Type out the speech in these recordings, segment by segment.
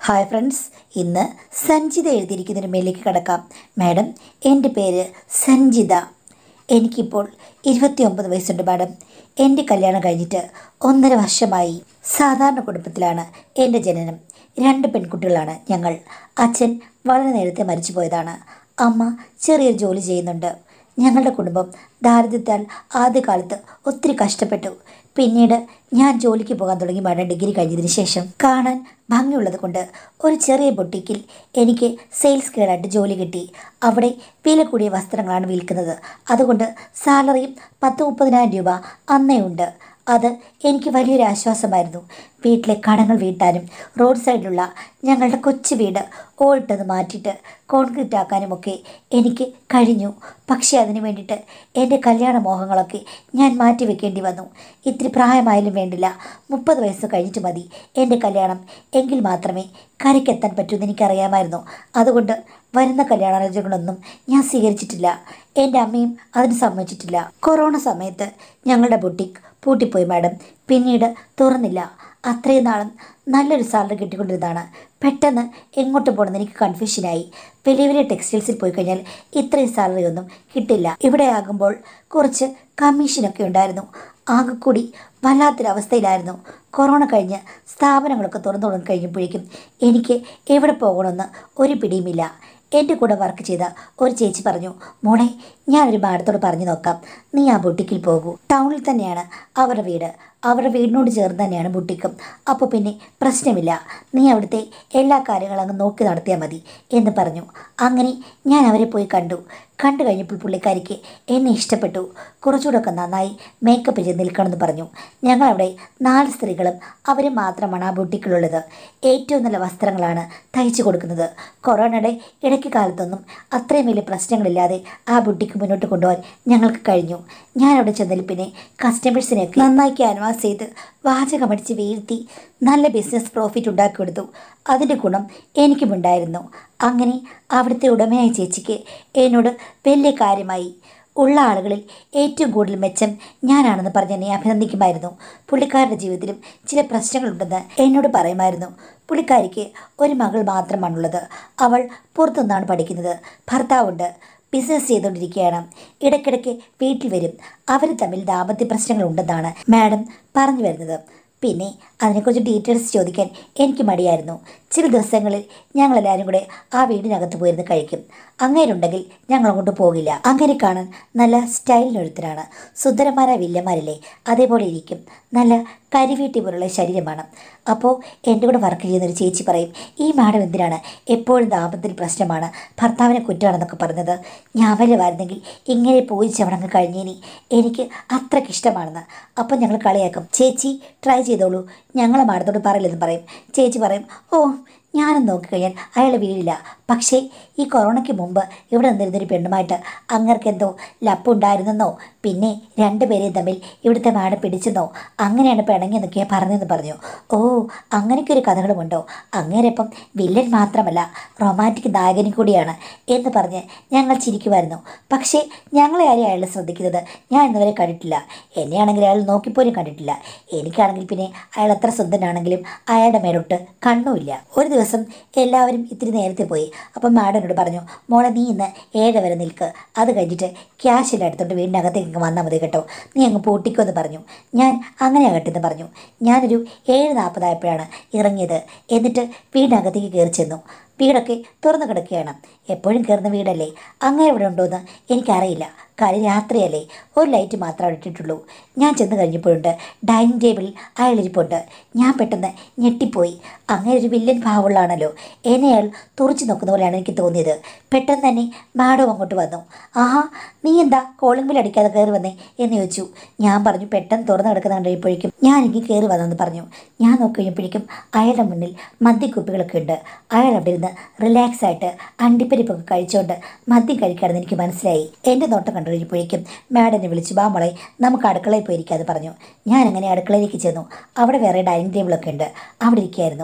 hi friends ഇന്ന് സഞ്ജിത എഴുതിയിരിക്കുന്നതിന് മേലേക്ക് കടക്കാം മാഡം എൻ്റെ പേര് സഞ്ജിത എനിക്കിപ്പോൾ ഇരുപത്തിയൊമ്പത് വയസ്സുണ്ട് മാഡം എൻ്റെ കല്യാണം കഴിഞ്ഞിട്ട് ഒന്നര വർഷമായി സാധാരണ കുടുംബത്തിലാണ് എൻ്റെ ജനനം രണ്ട് പെൺകുട്ടികളാണ് ഞങ്ങൾ അച്ഛൻ വളരെ നേരത്തെ മരിച്ചു പോയതാണ് അമ്മ ചെറിയൊരു ജോലി ചെയ്യുന്നുണ്ട് ഞങ്ങളുടെ കുടുംബം ദാരിദ്ര്യത്താൽ ആദ്യകാലത്ത് ഒത്തിരി കഷ്ടപ്പെട്ടു പിന്നീട് ഞാൻ ജോലിക്ക് പോകാൻ തുടങ്ങി മാഡം ഡിഗ്രി കഴിഞ്ഞതിന് ശേഷം കാണാൻ ഭംഗിയുള്ളത് കൊണ്ട് ഒരു ചെറിയ ബൊട്ടിക്കിൽ എനിക്ക് സെയിൽസ് ഗേളായിട്ട് ജോലി കിട്ടി അവിടെ വില കൂടിയ വസ്ത്രങ്ങളാണ് വിൽക്കുന്നത് അതുകൊണ്ട് സാലറിയും പത്ത് മുപ്പതിനായിരം രൂപ അന്നേ ഉണ്ട് അത് എനിക്ക് വലിയൊരു ആശ്വാസമായിരുന്നു വീട്ടിലെ കടങ്ങൾ വീട്ടാനും റോഡ് സൈഡിലുള്ള ഞങ്ങളുടെ കൊച്ചു വീട് ഓൾട്ടത് മാറ്റിയിട്ട് കോൺക്രീറ്റ് ആക്കാനുമൊക്കെ എനിക്ക് കഴിഞ്ഞു പക്ഷേ അതിന് വേണ്ടിയിട്ട് എൻ്റെ കല്യാണ മോഹങ്ങളൊക്കെ ഞാൻ മാറ്റി വെക്കേണ്ടി വന്നു ഇത്തിരി പ്രായമായാലും വേണ്ടില്ല മുപ്പത് വയസ്സ് കഴിഞ്ഞിട്ട് മതി എൻ്റെ കല്യാണം എങ്കിൽ മാത്രമേ കരയ്ക്കെത്താൻ പറ്റൂന്ന് എനിക്കറിയാമായിരുന്നു അതുകൊണ്ട് വരുന്ന കല്യാണാലോചനകളൊന്നും ഞാൻ സ്വീകരിച്ചിട്ടില്ല എൻ്റെ അമ്മയും അതിന് സമ്മതിച്ചിട്ടില്ല കൊറോണ സമയത്ത് ഞങ്ങളുടെ ബുട്ടിക് പൂട്ടിപ്പോയി മാഡം പിന്നീട് തുറന്നില്ല അത്രയും നാളും നല്ലൊരു സാലറി കിട്ടിക്കൊണ്ടിരുന്നതാണ് പെട്ടെന്ന് എങ്ങോട്ട് പോകണമെന്ന് എനിക്ക് കൺഫ്യൂഷനായി വലിയ വലിയ ടെക്സ്റ്റൈൽസിൽ പോയി കഴിഞ്ഞാൽ ഇത്രയും സാലറി ഒന്നും കിട്ടില്ല ഇവിടെ ആകുമ്പോൾ കുറച്ച് കമ്മീഷനൊക്കെ ഉണ്ടായിരുന്നു ആകെ കൂടി വല്ലാത്തൊരവസ്ഥയിലായിരുന്നു കൊറോണ കഴിഞ്ഞ് സ്ഥാപനങ്ങളൊക്കെ തുറന്നു തുടങ്ങി കഴിഞ്ഞപ്പോഴേക്കും എനിക്ക് എവിടെ പോകണമെന്ന് ഒരു പിടിയുമില്ല എൻ്റെ കൂടെ വർക്ക് ചെയ്ത ഒരു ചേച്ചി പറഞ്ഞു മോളെ ഞാനൊരു മാഡത്തോട് പറഞ്ഞു നോക്കാം നീ ആ ബുട്ടിക്കിൽ പോകൂ ടൗണിൽ തന്നെയാണ് അവരുടെ വീട് അവരുടെ വീടിനോട് ചേർന്ന് തന്നെയാണ് ബുട്ടിക്കും അപ്പോൾ പിന്നെ പ്രശ്നമില്ല നീ അവിടുത്തെ എല്ലാ കാര്യങ്ങളും അങ്ങ് നോക്കി നടത്തിയാൽ മതി എന്ന് പറഞ്ഞു അങ്ങനെ ഞാൻ അവരെ പോയി കണ്ടു കണ്ടു കഴിഞ്ഞപ്പോൾ പുള്ളിക്കാരിക്ക് എന്നെ ഇഷ്ടപ്പെട്ടു കുറച്ചുകൂടെയൊക്കെ നന്നായി മേക്കപ്പ് ചെയ്ത് നിൽക്കണമെന്ന് പറഞ്ഞു ഞങ്ങളവിടെ നാല് സ്ത്രീകളും അവരും മാത്രമാണ് ആ ബുട്ടിക്കിലുള്ളത് ഏറ്റവും നല്ല വസ്ത്രങ്ങളാണ് തയ്ച്ചു കൊടുക്കുന്നത് കൊറോണയുടെ ഇടയ്ക്ക് കാലത്തൊന്നും അത്രയും വലിയ പ്രശ്നങ്ങളില്ലാതെ ആ ബുട്ടിക്ക് മുന്നോട്ട് കൊണ്ടുപോകാൻ ഞങ്ങൾക്ക് കഴിഞ്ഞു ഞാൻ അവിടെ ചെന്നതിൽ പിന്നെ കസ്റ്റമേഴ്സിനെയൊക്കെ നന്നായി ക്യാൻവാസ് ചെയ്ത് വാചകമടിച്ച് വീഴ്ത്തി നല്ല ബിസിനസ് പ്രോഫിറ്റ് ഉണ്ടാക്കി കൊടുത്തു അതിൻ്റെ ഗുണം എനിക്കുമുണ്ടായിരുന്നു അങ്ങനെ അവിടുത്തെ ഉടമയായ ചേച്ചിക്ക് എന്നോട് വലിയ കാര്യമായി ഉള്ള ആളുകളിൽ ഏറ്റവും കൂടുതൽ മെച്ചം ഞാനാണെന്ന് പറഞ്ഞ് എന്നെ അഭിനന്ദിക്കുമായിരുന്നു പുള്ളിക്കാരുടെ ജീവിതത്തിലും ചില പ്രശ്നങ്ങളുണ്ടെന്ന് എന്നോട് പറയുമായിരുന്നു പുള്ളിക്കാരിക്ക് ഒരു മകൾ മാത്രമാണുള്ളത് അവൾ പുറത്തുനിന്നാണ് പഠിക്കുന്നത് ഭർത്താവുണ്ട് ബിസിനസ് ചെയ്തുകൊണ്ടിരിക്കുകയാണ് ഇടയ്ക്കിടയ്ക്ക് വീട്ടിൽ വരും അവർ തമ്മിൽ ദാമ്പത്യ പ്രശ്നങ്ങളുണ്ടെന്നാണ് മാഡം പറഞ്ഞു വരുന്നത് പിന്നെ അതിനെക്കുറിച്ച് ഡീറ്റെയിൽസ് ചോദിക്കാൻ എനിക്ക് മടിയായിരുന്നു ചില ദിവസങ്ങളിൽ ഞങ്ങളെല്ലാവരും കൂടെ ആ വീടിനകത്ത് പോയിരുന്ന് കഴിക്കും അങ്ങേരുണ്ടെങ്കിൽ ഞങ്ങൾ അങ്ങോട്ട് പോകില്ല അങ്ങനെ കാണാൻ നല്ല സ്റ്റൈലിനൊരുത്തരാണ് സുന്ദരന്മാരായ വില്ലന്മാരില്ലേ അതേപോലെ ഇരിക്കും നല്ല കരിവീട്ടി പോലുള്ള ശരീരമാണ് അപ്പോൾ എൻ്റെ കൂടെ വർക്ക് ചെയ്യുന്ന ഒരു ചേച്ചി പറയും ഈ മാഡം എന്തിനാണ് എപ്പോഴും ദാമ്പത്യത്തിൽ പ്രശ്നമാണ് ഭർത്താവിനെ കുറ്റമാണെന്നൊക്കെ പറഞ്ഞത് ഞാൻ വല്ലവായിരുന്നെങ്കിൽ ഇങ്ങനെ പോയി ചവണങ്ങ് കഴിഞ്ഞേനി എനിക്ക് അത്രയ്ക്ക് ഇഷ്ടമാണെന്ന് അപ്പം ഞങ്ങൾ കളിയാക്കും ചേച്ചി ട്രൈ ചെയ്തോളൂ ഞങ്ങളെ മാഡത്തോട് പറയില്ലെന്ന് പറയും ചേച്ചി പറയും ഓ ഞാനും നോക്കിക്കഴിഞ്ഞാൽ അയാൾ വീഴില്ല പക്ഷേ ഈ കൊറോണയ്ക്ക് മുമ്പ് ഇവിടെ നിന്നിരുന്നൊരു പെണ്ണുമായിട്ട് അങ്ങർക്ക് എന്തോ ലപ്പുണ്ടായിരുന്നെന്നോ പിന്നെ രണ്ടുപേരെയും തമ്മിൽ ഇവിടുത്തെ മാഡം പിടിച്ചെന്നോ അങ്ങനെയാണ് പിണങ്ങിയെന്നൊക്കെ പറഞ്ഞെന്ന് പറഞ്ഞു ഓ അങ്ങനെയൊക്കെ ഒരു കഥകളുമുണ്ടോ അങ്ങേരപ്പം വില്ലൻ മാത്രമല്ല റൊമാൻറ്റിക് നായകനും കൂടിയാണ് എന്ന് പറഞ്ഞ് ഞങ്ങൾ ചിരിക്കുമായിരുന്നു പക്ഷേ ഞങ്ങളെ ആരെയും അയാൾ ശ്രദ്ധിക്കുന്നത് ഞാൻ ഇന്നുവരെ കണ്ടിട്ടില്ല എന്നെയാണെങ്കിൽ അയാൾ നോക്കിപ്പോലും കണ്ടിട്ടില്ല എനിക്കാണെങ്കിൽ പിന്നെ അയാൾ എത്ര സുന്ദരനാണെങ്കിലും അയാളുടെ മേലോട്ട് കണ്ണുമില്ല ഒരു ദിവസം എല്ലാവരും ഇത്തിരി നേരത്തെ പോയി അപ്പം മാഡം എന്നോട് പറഞ്ഞു മോളെ നീ ഇന്ന് ഏഴ് വരെ നിൽക്ക് അത് കഴിഞ്ഞിട്ട് ക്യാഷ് എല്ലാം എടുത്തോണ്ട് വീടിനകത്തേക്ക് ഇങ്ങ് വന്നാൽ മതി കേട്ടോ നീ അങ്ങ് പൂട്ടിക്കുമെന്ന് പറഞ്ഞു ഞാൻ അങ്ങനെ ആകട്ടെ എന്ന് പറഞ്ഞു ഞാനൊരു ഏഴ് നാൽപ്പതായപ്പോഴാണ് ഇറങ്ങിയത് എന്നിട്ട് വീടിനകത്തേക്ക് കയറി ചെന്നു വീടൊക്കെ തുറന്നു കിടക്കുകയാണ് എപ്പോഴും കയറുന്ന വീടല്ലേ അങ്ങനെ ഇവിടെ ഉണ്ടോയെന്ന് എനിക്കറിയില്ല കാര്യം രാത്രിയല്ലേ ഒരു ലൈറ്റ് മാത്രമേ അവിടെ ഇട്ടിട്ടുള്ളൂ ഞാൻ ചെന്ന് കഴിഞ്ഞപ്പോഴുണ്ട് ഡൈനിങ് ടേബിളിൽ അയാളിരിപ്പുണ്ട് ഞാൻ പെട്ടെന്ന് ഞെട്ടിപ്പോയി അങ്ങനെ ഒരു വില്ലൻ ഭാവമുള്ളതാണല്ലോ എന്നെ അയാൾ തുറച്ചു നോക്കുന്ന പോലെയാണ് എനിക്ക് തോന്നിയത് പെട്ടെന്ന് തന്നെ മാഡം അങ്ങോട്ട് വന്നു ആഹാ നീ എന്താ കോളിംഗ് ബിൽ അടിക്കാതെ കയറി വന്നേ എന്ന് ചോദിച്ചു ഞാൻ പറഞ്ഞു പെട്ടെന്ന് തുറന്നു കിടക്കുന്ന കണ്ടപ്പോഴേക്കും ഞാൻ എനിക്ക് കയറി വന്നെന്ന് പറഞ്ഞു ഞാൻ നോക്കി കഴിഞ്ഞപ്പോഴേക്കും അയാളുടെ മുന്നിൽ മദ്യക്കുപ്പികളൊക്കെ ഉണ്ട് അയാൾ അവിടെ ഇരുന്ന് റിലാക്സ് ആയിട്ട് അണ്ടിപ്പരിപ്പൊക്കെ കഴിച്ചുകൊണ്ട് മദ്യം കഴിക്കാമെന്ന് എനിക്ക് മനസ്സിലായി എൻ്റെ നോട്ടം കണ്ടു കഴിഞ്ഞപ്പോഴേക്കും മാഡനെ വിളിച്ചു ബാ മോളെ നമുക്ക് അടുക്കളയിൽ പോയിരിക്കാതെ പറഞ്ഞു ഞാൻ അങ്ങനെ അടുക്കളയിലേക്ക് ചെന്നു അവിടെ വേറെ ഡൈനിങ് ടേബിളൊക്കെ ഉണ്ട് അവിടെ ഇരിക്കുകയായിരുന്നു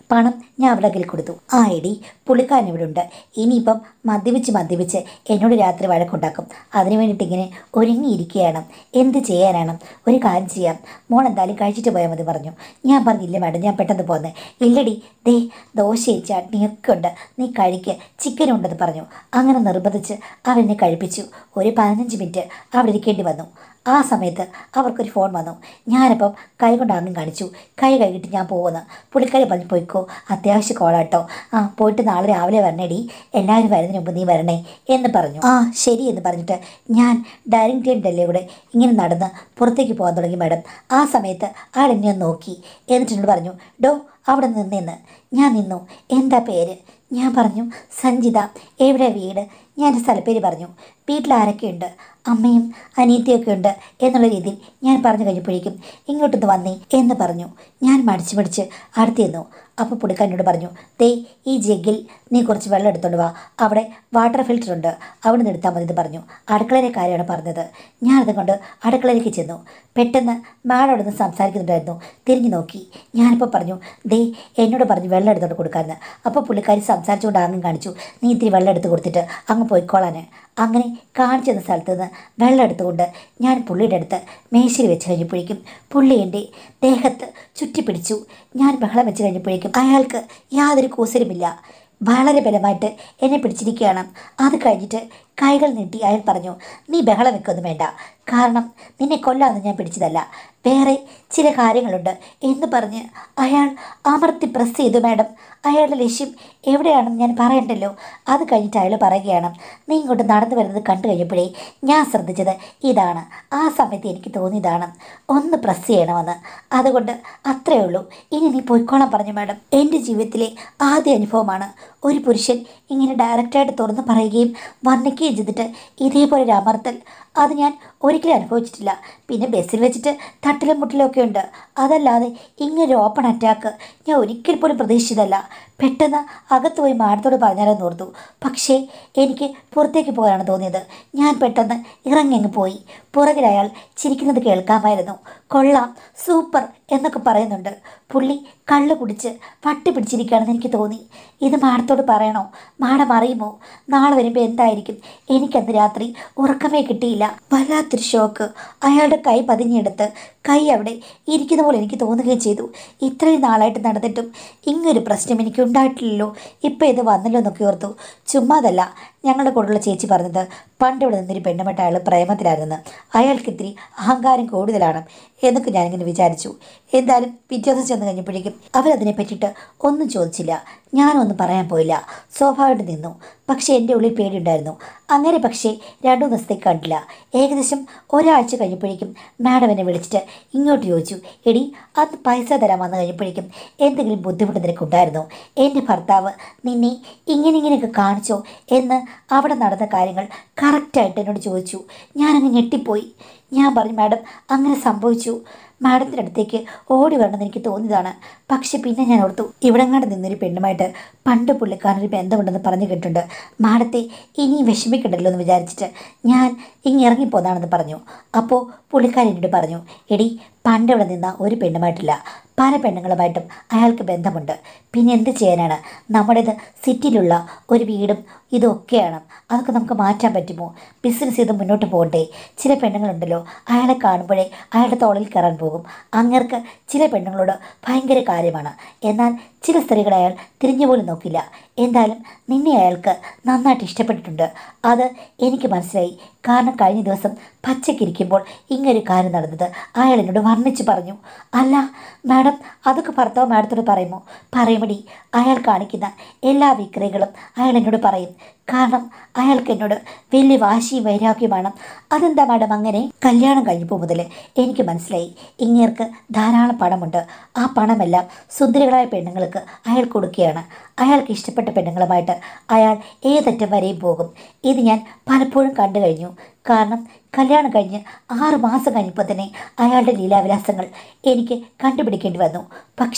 പണം ഞാൻ അവളുടെ കയ്യിൽ കൊടുത്തു ആ എടി പുള്ളിക്കാരൻ ഇവിടെ ഉണ്ട് ഇനിയിപ്പം മദ്യപിച്ച് മദ്യപിച്ച് എന്നോട് രാത്രി വഴക്കുണ്ടാക്കും അതിനു വേണ്ടിയിട്ട് ഇങ്ങനെ ഒരുങ്ങിയിരിക്കുകയാണ് എന്ത് ചെയ്യാനാണ് ഒരു കാര്യം ചെയ്യാം മോൾ എന്തായാലും കഴിച്ചിട്ട് പോയാൽ മതി പറഞ്ഞു ഞാൻ പറഞ്ഞില്ല മാഡം ഞാൻ പെട്ടെന്ന് പോന്നെ ഇല്ലടി ദേ ദോശയും ചട്നിയൊക്കെ ഉണ്ട് നീ കഴിക്ക് ചിക്കൻ ഉണ്ടെന്ന് പറഞ്ഞു അങ്ങനെ നിർബന്ധിച്ച് അവനെ കഴിപ്പിച്ചു ഒരു പതിനഞ്ച് മിനിറ്റ് അവിടെ ഇരിക്കേണ്ടി വന്നു ആ സമയത്ത് അവർക്കൊരു ഫോൺ വന്നു ഞാനപ്പം കൈ കൊണ്ട് ആംഗ്യം കാണിച്ചു കൈ കഴുകിയിട്ട് ഞാൻ പോകുന്നു പുള്ളിക്കാരി പറഞ്ഞു പോയിക്കോ അത്യാവശ്യ കോളാട്ടോ ആ പോയിട്ട് നാളെ രാവിലെ വരണേടി എല്ലാവരും വരുന്നതിന് മുമ്പ് നീ വരണേ എന്ന് പറഞ്ഞു ആ ശരി എന്ന് പറഞ്ഞിട്ട് ഞാൻ ഡൈനിങ് ടേബിളിൻ്റെ കൂടെ ഇങ്ങനെ നടന്ന് പുറത്തേക്ക് പോകാൻ തുടങ്ങി മാഡം ആ സമയത്ത് ആൾ എന്നെ ഒന്ന് നോക്കി എന്നിട്ട് എന്നോട് പറഞ്ഞു ഡോ അവിടെ നിന്നെന്ന് ഞാൻ നിന്നു എന്താ പേര് ഞാൻ പറഞ്ഞു സഞ്ജിത എവിടെ വീട് ഞാൻ എൻ്റെ സ്ഥലപ്പേര് പറഞ്ഞു വീട്ടിൽ ആരൊക്കെയുണ്ട് അമ്മയും അനിയത്തിയൊക്കെ ഉണ്ട് എന്നുള്ള രീതിയിൽ ഞാൻ പറഞ്ഞു കഴിഞ്ഞപ്പോഴേക്കും ഇങ്ങോട്ടൊന്ന് വന്നേ എന്ന് പറഞ്ഞു ഞാൻ മടിച്ച് മടിച്ച് അടുത്ത് ചെന്നു അപ്പോൾ പുള്ളിക്കാരനോട് പറഞ്ഞു ദേ ഈ ജഗ്ഗിൽ നീ കുറച്ച് വെള്ളം എടുത്തോണ്ട് വാ അവിടെ വാട്ടർ ഫിൽറ്റർ ഉണ്ട് അവിടെ നിന്ന് എടുത്താൽ മതി എന്ന് പറഞ്ഞു അടുക്കളയിലെ കാര്യമാണ് പറഞ്ഞത് ഞാനത് കൊണ്ട് അടുക്കളയിലേക്ക് ചെന്നു പെട്ടെന്ന് മാഡം അവിടെ നിന്ന് സംസാരിക്കുന്നുണ്ടായിരുന്നു തിരിഞ്ഞു നോക്കി ഞാനിപ്പോൾ പറഞ്ഞു ദേ എന്നോട് പറഞ്ഞു വെള്ളം എടുത്തോണ്ട് കൊടുക്കാമെന്ന് അപ്പോൾ പുള്ളിക്കാരി സംസാരിച്ചുകൊണ്ട് ആങ്ങും കാണിച്ചു നീ ഇത്തിരി വെള്ളം എടുത്ത് കൊടുത്തിട്ട് അങ്ങ് പോയിക്കോളാൻ അങ്ങനെ കാണിച്ചു തന്ന സ്ഥലത്ത് നിന്ന് വെള്ളം എടുത്തുകൊണ്ട് ഞാൻ പുള്ളിയുടെ അടുത്ത് മേശയിൽ വെച്ച് കഴിഞ്ഞപ്പോഴേക്കും പുള്ളി എൻ്റെ ദേഹത്ത് ചുറ്റിപ്പിടിച്ചു ഞാൻ ബഹളം വെച്ച് കഴിഞ്ഞപ്പോഴേക്കും അയാൾക്ക് യാതൊരു കൂസലുമില്ല വളരെ ബലമായിട്ട് എന്നെ പിടിച്ചിരിക്കുകയാണ് അത് കഴിഞ്ഞിട്ട് കൈകൾ നീട്ടി അയാൾ പറഞ്ഞു നീ ബഹളം വെക്കൊന്നും വേണ്ട കാരണം നിന്നെ കൊല്ലാമെന്ന് ഞാൻ പിടിച്ചതല്ല വേറെ ചില കാര്യങ്ങളുണ്ട് എന്ന് പറഞ്ഞ് അയാൾ അമർത്തി പ്രസ് ചെയ്തു മാഡം അയാളുടെ ലക്ഷ്യം എവിടെയാണെന്ന് ഞാൻ പറയണ്ടല്ലോ അത് കഴിഞ്ഞിട്ട് അയാൾ പറയുകയാണ് നീ ഇങ്ങോട്ട് നടന്നു വരുന്നത് കണ്ടു കഴിഞ്ഞപ്പോഴേ ഞാൻ ശ്രദ്ധിച്ചത് ഇതാണ് ആ സമയത്ത് എനിക്ക് തോന്നിയതാണ് ഒന്ന് പ്രസ് ചെയ്യണമെന്ന് അതുകൊണ്ട് അത്രയേ ഉള്ളൂ ഇനി നീ പോയിക്കോളാൻ പറഞ്ഞു മാഡം എൻ്റെ ജീവിതത്തിലെ ആദ്യ അനുഭവമാണ് ഒരു പുരുഷൻ ഇങ്ങനെ ഡയറക്റ്റായിട്ട് തുറന്ന് പറയുകയും വർണ്ണിക്കുകയും ചെയ്തിട്ട് ഇതേപോലെ ഒരു അമർത്തൽ അത് ഞാൻ ഒരിക്കലും അനുഭവിച്ചിട്ടില്ല പിന്നെ ബസ്സിൽ വെച്ചിട്ട് തട്ടിലും മുട്ടിലും ഒക്കെ ഉണ്ട് അതല്ലാതെ ഇങ്ങനൊരു ഓപ്പൺ അറ്റാക്ക് ഞാൻ ഒരിക്കൽ പോലും പ്രതീക്ഷിച്ചതല്ല പെട്ടെന്ന് അകത്ത് പോയി മാഡത്തോട് പറഞ്ഞാലെന്ന് ഓർത്തു പക്ഷേ എനിക്ക് പുറത്തേക്ക് പോകാനാണ് തോന്നിയത് ഞാൻ പെട്ടെന്ന് ഇറങ്ങി അങ്ങ് പോയി പുറകിൽ അയാൾ ചിരിക്കുന്നത് കേൾക്കാമായിരുന്നു കൊള്ളാം സൂപ്പർ എന്നൊക്കെ പറയുന്നുണ്ട് പുള്ളി കള്ള് കുടിച്ച് വട്ടി പിടിച്ചിരിക്കുകയാണെന്ന് എനിക്ക് തോന്നി ഇത് മാഡത്തോട് പറയണോ മാഡം അറിയുമോ നാളെ വരുമ്പോൾ എന്തായിരിക്കും എനിക്കന്ന് രാത്രി ഉറക്കമേ കിട്ടിയില്ല വല്ലാത്തൊരു ഷോക്ക് അയാളുടെ കൈ പതിഞ്ഞെടുത്ത് കൈ അവിടെ ഇരിക്കുന്ന പോലെ എനിക്ക് തോന്നുകയും ചെയ്തു ഇത്രയും നാളായിട്ട് നടന്നിട്ടും ഇങ്ങനൊരു പ്രശ്നം എനിക്ക് ഉണ്ടായിട്ടില്ലല്ലോ ഇപ്പം ഇത് വന്നല്ലോ എന്നൊക്കെ ഓർത്തു ചുമ്മാതല്ല ഞങ്ങളുടെ കൂടെയുള്ള ചേച്ചി പറഞ്ഞത് പണ്ട് ഇവിടെ നിന്നൊരു പെണ്ണുമട്ട അയാൾ പ്രേമത്തിലായിരുന്നെന്ന് അയാൾക്ക് ഇത്തിരി അഹങ്കാരം കൂടുതലാണ് എന്നൊക്കെ ഞാനിങ്ങനെ വിചാരിച്ചു എന്തായാലും പിറ്റേ ദിവസം ചെന്ന് കഴിഞ്ഞപ്പോഴേക്കും അവരതിനെ പറ്റിയിട്ട് ഒന്നും ചോദിച്ചില്ല ഞാനൊന്നും പറയാൻ പോയില്ല സ്വാഭാവികമായിട്ട് നിന്നു പക്ഷേ എൻ്റെ ഉള്ളിൽ പേടിയുണ്ടായിരുന്നു അങ്ങനെ പക്ഷേ രണ്ടു ദിവസത്തേക്ക് കണ്ടില്ല ഏകദേശം ഒരാഴ്ച കഴിഞ്ഞപ്പോഴേക്കും മാഡം എന്നെ വിളിച്ചിട്ട് ഇങ്ങോട്ട് ചോദിച്ചു എടി അന്ന് പൈസ തരാൻ വന്നു കഴിഞ്ഞപ്പോഴേക്കും എന്തെങ്കിലും ബുദ്ധിമുട്ട് നിനക്കുണ്ടായിരുന്നോ എൻ്റെ ഭർത്താവ് നിന്നെ ഇങ്ങനെ ഇങ്ങനെയൊക്കെ കാണിച്ചോ എന്ന് അവിടെ നടന്ന കാര്യങ്ങൾ കറക്റ്റായിട്ട് എന്നോട് ചോദിച്ചു ഞാനങ്ങ് ഞെട്ടിപ്പോയി ഞാൻ പറഞ്ഞു മാഡം അങ്ങനെ സംഭവിച്ചു മാഡത്തിൻ്റെ അടുത്തേക്ക് ഓടി വരണമെന്ന് എനിക്ക് തോന്നിയതാണ് പക്ഷെ പിന്നെ ഞാൻ ഓർത്തു ഇവിടെങ്ങാണ്ട് നിന്നൊരു പെണ്ണുമായിട്ട് പണ്ട് പുള്ളിക്കാരനൊരു ബന്ധമുണ്ടെന്ന് പറഞ്ഞു കേട്ടിട്ടുണ്ട് മാഡത്തെ ഇനിയും വിഷമിക്കണ്ടല്ലോ എന്ന് വിചാരിച്ചിട്ട് ഞാൻ ഇങ്ങ് ഇറങ്ങിപ്പോന്നാണെന്ന് പറഞ്ഞു അപ്പോൾ പുള്ളിക്കാരൻ എന്നോട് പറഞ്ഞു എടി പണ്ട് ഇവിടെ നിന്ന ഒരു പെണ്ണുമായിട്ടില്ല പല പെണ്ണുങ്ങളുമായിട്ടും അയാൾക്ക് ബന്ധമുണ്ട് പിന്നെ എന്ത് ചെയ്യാനാണ് നമ്മുടേത് സിറ്റിയിലുള്ള ഒരു വീടും ഇതൊക്കെയാണ് അതൊക്കെ നമുക്ക് മാറ്റാൻ പറ്റുമോ ബിസിനസ് ചെയ്ത് മുന്നോട്ട് പോകണ്ടേ ചില പെണ്ണുങ്ങളുണ്ടല്ലോ അയാളെ കാണുമ്പോഴേ അയാളുടെ തോളിൽ കയറാൻ പോകും അങ്ങർക്ക് ചില പെണ്ണുങ്ങളോട് ഭയങ്കര കാര്യമാണ് എന്നാൽ ചില സ്ത്രീകളെ അയാൾ തിരിഞ്ഞു പോലും നോക്കില്ല എന്തായാലും നിന്നെ അയാൾക്ക് നന്നായിട്ട് ഇഷ്ടപ്പെട്ടിട്ടുണ്ട് അത് എനിക്ക് മനസ്സിലായി കാരണം കഴിഞ്ഞ ദിവസം പച്ചക്കിരിക്കുമ്പോൾ ഇങ്ങനൊരു കാര്യം നടന്നത് അയാൾ എന്നോട് വർണ്ണിച്ച് പറഞ്ഞു അല്ല മാഡം അതൊക്കെ ഭർത്താവ് മാഡത്തോട് പറയുമോ പറയുമടി അയാൾ കാണിക്കുന്ന എല്ലാ വിക്രയങ്ങളും അയാൾ എന്നോട് പറയും കാരണം അയാൾക്ക് എന്നോട് വലിയ വാശിയും വൈരാഗ്യമാണ് അതെന്താ മാഡം അങ്ങനെ കല്യാണം കഴിഞ്ഞപ്പോൾ മുതൽ എനിക്ക് മനസ്സിലായി ഇങ്ങേർക്ക് ധാരാളം പണമുണ്ട് ആ പണമെല്ലാം സുന്ദരികളായ പെണ്ണുങ്ങൾക്ക് അയാൾ കൊടുക്കുകയാണ് അയാൾക്ക് ഇഷ്ടപ്പെട്ട പെണ്ണുങ്ങളുമായിട്ട് അയാൾ ഏതറ്റം വരെയും പോകും ഇത് ഞാൻ പലപ്പോഴും കണ്ടു കഴിഞ്ഞു കാരണം കല്യാണം കഴിഞ്ഞ് ആറ് മാസം കഴിഞ്ഞപ്പോൾ തന്നെ അയാളുടെ ലീലാവിലാസങ്ങൾ എനിക്ക് കണ്ടുപിടിക്കേണ്ടി വന്നു പക്ഷേ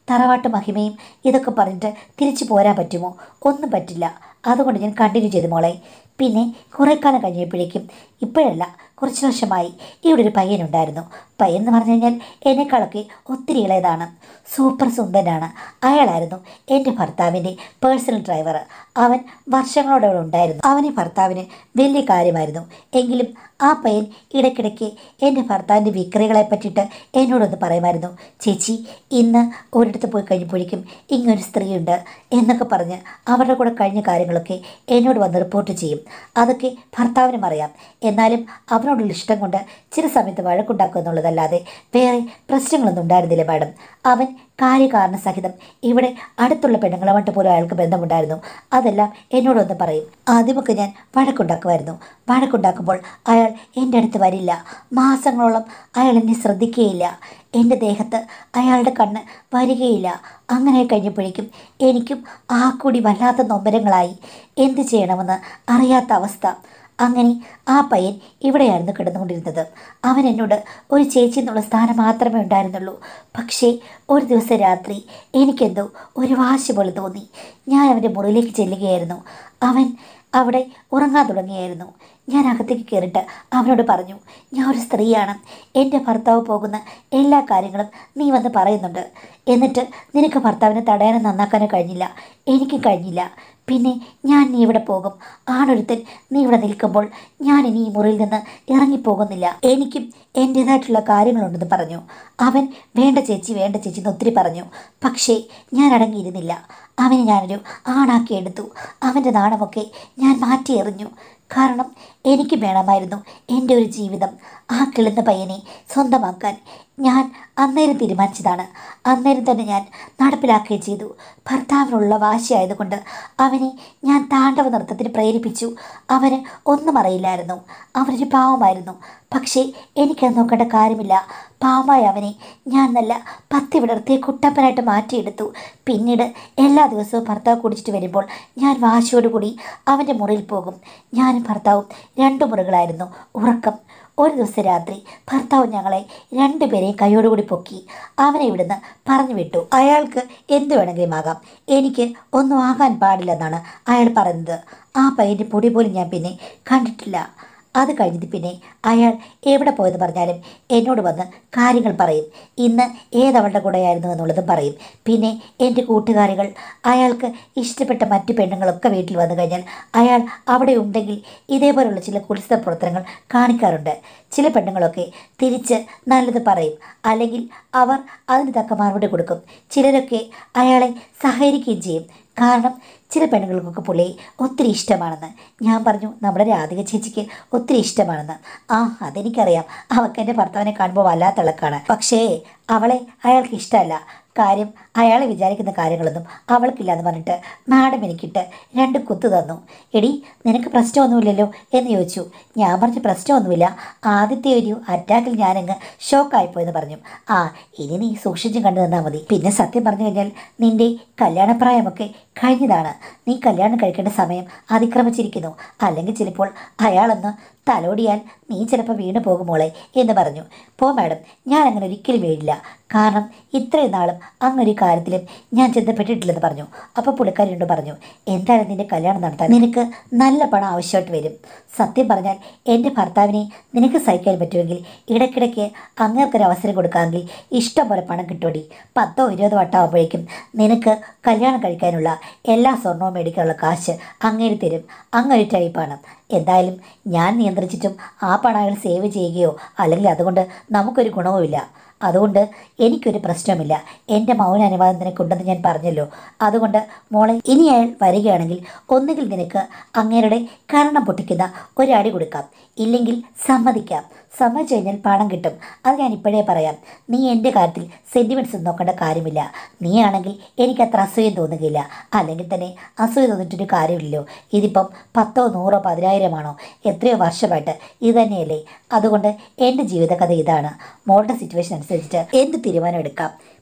തറവാട്ട് മഹിമയും ഇതൊക്കെ പറഞ്ഞിട്ട് തിരിച്ചു പോരാൻ പറ്റുമോ ഒന്നും പറ്റില്ല അതുകൊണ്ട് ഞാൻ കണ്ടിന്യൂ ചെയ്തു മോളെ പിന്നെ കുറേ കാലം കഴിഞ്ഞപ്പോഴേക്കും ഇപ്പോഴല്ല കുറച്ച് വർഷമായി ഇവിടെ ഒരു പയ്യനുണ്ടായിരുന്നു പയ്യൻ എന്ന് പറഞ്ഞു കഴിഞ്ഞാൽ എന്നെക്കാളൊക്കെ ഒത്തിരി ഇളയതാണ് സൂപ്പർ സുന്ദരനാണ് അയാളായിരുന്നു എൻ്റെ ഭർത്താവിൻ്റെ പേഴ്സണൽ ഡ്രൈവർ അവൻ വർഷങ്ങളോടെ അവിടെ ഉണ്ടായിരുന്നു അവനെ ഭർത്താവിന് വലിയ കാര്യമായിരുന്നു എങ്കിലും ആ പയ്യൻ ഇടയ്ക്കിടയ്ക്ക് എൻ്റെ ഭർത്താവിൻ്റെ വിക്രികളെ പറ്റിയിട്ട് എന്നോടൊന്ന് പറയുമായിരുന്നു ചേച്ചി ഇന്ന് ഒരിടത്ത് പോയി കഴിഞ്ഞപ്പോഴേക്കും ഇങ്ങനൊരു സ്ത്രീയുണ്ട് എന്നൊക്കെ പറഞ്ഞ് അവരുടെ കൂടെ കഴിഞ്ഞ കാര്യങ്ങളൊക്കെ എന്നോട് വന്ന് റിപ്പോർട്ട് ചെയ്യും അതൊക്കെ ഭർത്താവിനും അറിയാം എന്നാലും അവനോടുള്ള ഇഷ്ടം കൊണ്ട് ചില സമയത്ത് വഴക്കുണ്ടാക്കുക എന്നുള്ളതല്ലാതെ വേറെ പ്രശ്നങ്ങളൊന്നും ഉണ്ടായിരുന്നില്ല മാഡം അവൻ കാര്യകാരണ സഹിതം ഇവിടെ അടുത്തുള്ള പെണ്ണുങ്ങളുമായിട്ട് പോലും അയാൾക്ക് ബന്ധമുണ്ടായിരുന്നു അതെല്ലാം എന്നോടൊന്ന് പറയും ആദ്യമൊക്കെ ഞാൻ വഴക്കുണ്ടാക്കുമായിരുന്നു വഴക്കുണ്ടാക്കുമ്പോൾ അയാൾ എൻ്റെ അടുത്ത് വരില്ല മാസങ്ങളോളം അയാൾ എന്നെ ശ്രദ്ധിക്കുകയില്ല എൻ്റെ ദേഹത്ത് അയാളുടെ കണ്ണ് വരികയില്ല അങ്ങനെ കഴിഞ്ഞപ്പോഴേക്കും എനിക്കും ആ കൂടി വല്ലാത്ത നൊമ്പരങ്ങളായി എന്ത് ചെയ്യണമെന്ന് അറിയാത്ത അവസ്ഥ അങ്ങനെ ആ പയ്യൻ ഇവിടെയായിരുന്നു കിടന്നുകൊണ്ടിരുന്നത് അവൻ എന്നോട് ഒരു ചേച്ചി എന്നുള്ള സ്ഥാനം മാത്രമേ ഉണ്ടായിരുന്നുള്ളൂ പക്ഷേ ഒരു ദിവസം രാത്രി എനിക്കെന്തോ ഒരു വാശി പോലെ തോന്നി ഞാൻ അവൻ്റെ മുറിയിലേക്ക് ചെല്ലുകയായിരുന്നു അവൻ അവിടെ ഉറങ്ങാൻ തുടങ്ങിയായിരുന്നു ഞാൻ അകത്തേക്ക് കയറിയിട്ട് അവനോട് പറഞ്ഞു ഞാൻ ഒരു സ്ത്രീയാണ് എൻ്റെ ഭർത്താവ് പോകുന്ന എല്ലാ കാര്യങ്ങളും നീ വന്ന് പറയുന്നുണ്ട് എന്നിട്ട് നിനക്ക് ഭർത്താവിനെ തടയാനോ നന്നാക്കാനോ കഴിഞ്ഞില്ല എനിക്കും കഴിഞ്ഞില്ല പിന്നെ ഞാൻ നീ ഇവിടെ പോകും ആണൊരുത്തൻ നീ ഇവിടെ നിൽക്കുമ്പോൾ ഞാൻ ഇനി ഈ മുറിയിൽ നിന്ന് ഇറങ്ങിപ്പോകുന്നില്ല എനിക്കും എൻ്റേതായിട്ടുള്ള കാര്യങ്ങളുണ്ടെന്ന് പറഞ്ഞു അവൻ വേണ്ട ചേച്ചി വേണ്ട ചേച്ചി എന്ന് ഒത്തിരി പറഞ്ഞു പക്ഷേ ഞാൻ അടങ്ങിയിരുന്നില്ല അവനെ ഞാനൊരു ആണാക്കി എടുത്തു അവൻ്റെ നാണമൊക്കെ ഞാൻ മാറ്റി എറിഞ്ഞു കാരണം എനിക്ക് വേണമായിരുന്നു എൻ്റെ ഒരു ജീവിതം ആ കിളുന്ന പയ്യനെ സ്വന്തമാക്കാൻ ഞാൻ അന്നേരം തീരുമാനിച്ചതാണ് അന്നേരം തന്നെ ഞാൻ നടപ്പിലാക്കുകയും ചെയ്തു ഭർത്താവിനുള്ള വാശിയായതുകൊണ്ട് അവനെ ഞാൻ താണ്ഡവ നൃത്തത്തിന് പ്രേരിപ്പിച്ചു അവന് ഒന്നും അറിയില്ലായിരുന്നു അവനൊരു പാവമായിരുന്നു പക്ഷേ എനിക്കത് നോക്കേണ്ട കാര്യമില്ല പാവമായ അവനെ ഞാൻ നല്ല പത്തി വിടർത്തിയ കുട്ടപ്പനായിട്ട് മാറ്റിയെടുത്തു പിന്നീട് എല്ലാ ദിവസവും ഭർത്താവ് കുടിച്ചിട്ട് വരുമ്പോൾ ഞാൻ വാശിയോടുകൂടി അവൻ്റെ മുറിയിൽ പോകും ഞാനും ഭർത്താവും രണ്ട് മുറികളായിരുന്നു ഉറക്കം ഒരു ദിവസം രാത്രി ഭർത്താവ് ഞങ്ങളെ രണ്ടുപേരെയും കൈയോടുകൂടി പൊക്കി അവനെ ഇവിടുന്ന് പറഞ്ഞു വിട്ടു അയാൾക്ക് എന്ത് വേണമെങ്കിലും ആകാം എനിക്ക് ഒന്നും ആകാൻ പാടില്ലെന്നാണ് അയാൾ പറയുന്നത് ആ പയ്യൻ്റെ പൊടി പോലും ഞാൻ പിന്നെ കണ്ടിട്ടില്ല അത് കഴിഞ്ഞിട്ട് പിന്നെ അയാൾ എവിടെ പോയെന്ന് പറഞ്ഞാലും എന്നോട് വന്ന് കാര്യങ്ങൾ പറയും ഇന്ന് ഏതവളുടെ കൂടെയായിരുന്നു എന്നുള്ളതും പറയും പിന്നെ എൻ്റെ കൂട്ടുകാരികൾ അയാൾക്ക് ഇഷ്ടപ്പെട്ട മറ്റു പെണ്ണുങ്ങളൊക്കെ വീട്ടിൽ വന്നു കഴിഞ്ഞാൽ അയാൾ അവിടെ ഉണ്ടെങ്കിൽ ഇതേപോലുള്ള ചില കുളിസിത പ്രവർത്തനങ്ങൾ കാണിക്കാറുണ്ട് ചില പെണ്ണുങ്ങളൊക്കെ തിരിച്ച് നല്ലത് പറയും അല്ലെങ്കിൽ അവർ അതിന് തക്ക മറുപടി കൊടുക്കും ചിലരൊക്കെ അയാളെ സഹകരിക്കുകയും ചെയ്യും കാരണം ചില പെണ്ണുങ്ങൾക്കൊക്കെ പുള്ളിയെ ഒത്തിരി ഇഷ്ടമാണെന്ന് ഞാൻ പറഞ്ഞു നമ്മുടെ രാധിക ചേച്ചിക്ക് ഒത്തിരി ഇഷ്ടമാണെന്ന് ആ അതെനിക്കറിയാം അവൾക്ക് എൻ്റെ ഭർത്താവിനെ കാണുമ്പോൾ വല്ലാത്ത ഇളക്കാണ് പക്ഷേ അവളെ അയാൾക്ക് ഇഷ്ടമല്ല കാര്യം അയാളെ വിചാരിക്കുന്ന കാര്യങ്ങളൊന്നും അവൾക്കില്ലാന്ന് പറഞ്ഞിട്ട് മാഡം എനിക്കിട്ട് രണ്ട് കുത്തു തന്നു എടി നിനക്ക് പ്രശ്നമൊന്നുമില്ലല്ലോ എന്ന് ചോദിച്ചു ഞാൻ പറഞ്ഞു പ്രശ്നമൊന്നുമില്ല ആദ്യത്തെ ഒരു അറ്റാക്കിൽ ഞാനങ്ങ് ഷോക്കായിപ്പോയെന്ന് പറഞ്ഞു ആ ഇനി നീ സൂക്ഷിച്ചും കണ്ടു തന്നാൽ മതി പിന്നെ സത്യം പറഞ്ഞു കഴിഞ്ഞാൽ നിന്റെ കല്യാണപ്രായമൊക്കെ കഴിഞ്ഞതാണ് നീ കല്യാണം കഴിക്കേണ്ട സമയം അതിക്രമിച്ചിരിക്കുന്നു അല്ലെങ്കിൽ ചിലപ്പോൾ അയാളൊന്ന് തലോടിയാൽ നീ ചിലപ്പോൾ വീണു പോകുമോളെ എന്ന് പറഞ്ഞു പോ മാഡം ഞാൻ അങ്ങനെ ഒരിക്കലും വീഴില്ല കാരണം ഇത്രയും നാളും അങ്ങൊരു കാര്യത്തിലും ഞാൻ ചെന്നപ്പെട്ടിട്ടില്ലെന്ന് പറഞ്ഞു അപ്പോൾ പുള്ളിക്കാരിയോട് പറഞ്ഞു എന്തായാലും നിന്റെ കല്യാണം നടത്താൻ നിനക്ക് നല്ല പണം ആവശ്യമായിട്ട് വരും സത്യം പറഞ്ഞാൽ എൻ്റെ ഭർത്താവിനെ നിനക്ക് സഹിക്കാൻ പറ്റുമെങ്കിൽ ഇടയ്ക്കിടയ്ക്ക് അങ്ങേർക്കൊരു അവസരം കൊടുക്കാമെങ്കിൽ ഇഷ്ടം പോലെ പണം കിട്ടുമടി പത്തോ ഇരുപതോ വട്ടമാകുമ്പോഴേക്കും നിനക്ക് കല്യാണം കഴിക്കാനുള്ള എല്ലാ സ്വർണവും മേടിക്കാനുള്ള കാശ് അങ്ങേര് തരും അങ്ങൊരു ടൈപ്പാണ് എന്തായാലും ഞാൻ നിയന്ത്രിച്ചിട്ടും ആ പണം അയാൾ സേവ് ചെയ്യുകയോ അല്ലെങ്കിൽ അതുകൊണ്ട് നമുക്കൊരു ഗുണവുമില്ല അതുകൊണ്ട് എനിക്കൊരു പ്രശ്നമില്ല എൻ്റെ മൗന അനുവാദം നിനക്കുണ്ടെന്ന് ഞാൻ പറഞ്ഞല്ലോ അതുകൊണ്ട് മോളെ ഇനി അയാൾ വരികയാണെങ്കിൽ ഒന്നുകിൽ നിനക്ക് അങ്ങേരുടെ കരണം പൊട്ടിക്കുന്ന ഒരടി കൊടുക്കാം ഇല്ലെങ്കിൽ സമ്മതിക്കാം സമ്മതിച്ചു കഴിഞ്ഞാൽ പണം കിട്ടും അത് ഞാൻ ഇപ്പോഴേ പറയാം നീ എൻ്റെ കാര്യത്തിൽ സെൻറ്റിമെൻറ്റ്സ് നോക്കേണ്ട കാര്യമില്ല നീ ആണെങ്കിൽ എനിക്ക് അത്ര അസൂയം തോന്നുകയില്ല അല്ലെങ്കിൽ തന്നെ അസൂയ തോന്നിയിട്ടൊരു കാര്യമില്ലല്ലോ ഇതിപ്പം പത്തോ നൂറോ പതിനായിരമാണോ എത്രയോ വർഷമായിട്ട് ഇത് തന്നെയല്ലേ അതുകൊണ്ട് എൻ്റെ ജീവിതകഥ ഇതാണ് മോളുടെ സിറ്റുവേഷൻ അനുസരിച്ചിട്ട് എന്ത് തീരുമാനം എടുക്കാം